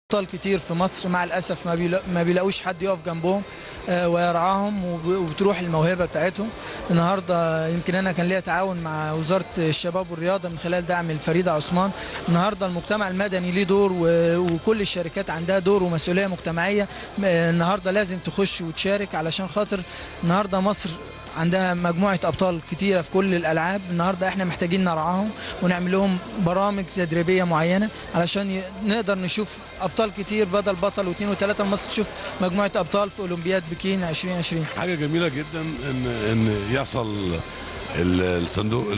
ابطال كتير في مصر مع الاسف ما بيلا- ما بيلاقوش حد يقف جنبهم آه، ويرعاهم وب- وبتروح الموهبه بتاعتهم النهارده يمكن انا كان ليا تعاون مع وزاره الشباب والرياضه من خلال دعم الفريده عثمان النهارده المجتمع المدني ليه دور و- وكل الشركات عندها دور ومسؤوليه مجتمعيه م- النهارده لازم تخش وتشارك علشان خاطر النهارده مصر عندها مجموعة أبطال كتيرة في كل الألعاب النهاردة إحنا محتاجين نرعاهم ونعمل لهم برامج تدريبية معينة علشان ي- نقدر نشوف أبطال كتير بدل بطل واثنين وثلاثة مصر تشوف مجموعة أبطال في أولمبياد بكين 2020 حاجه جميله جدا ان ان يحصل ال- الصندوق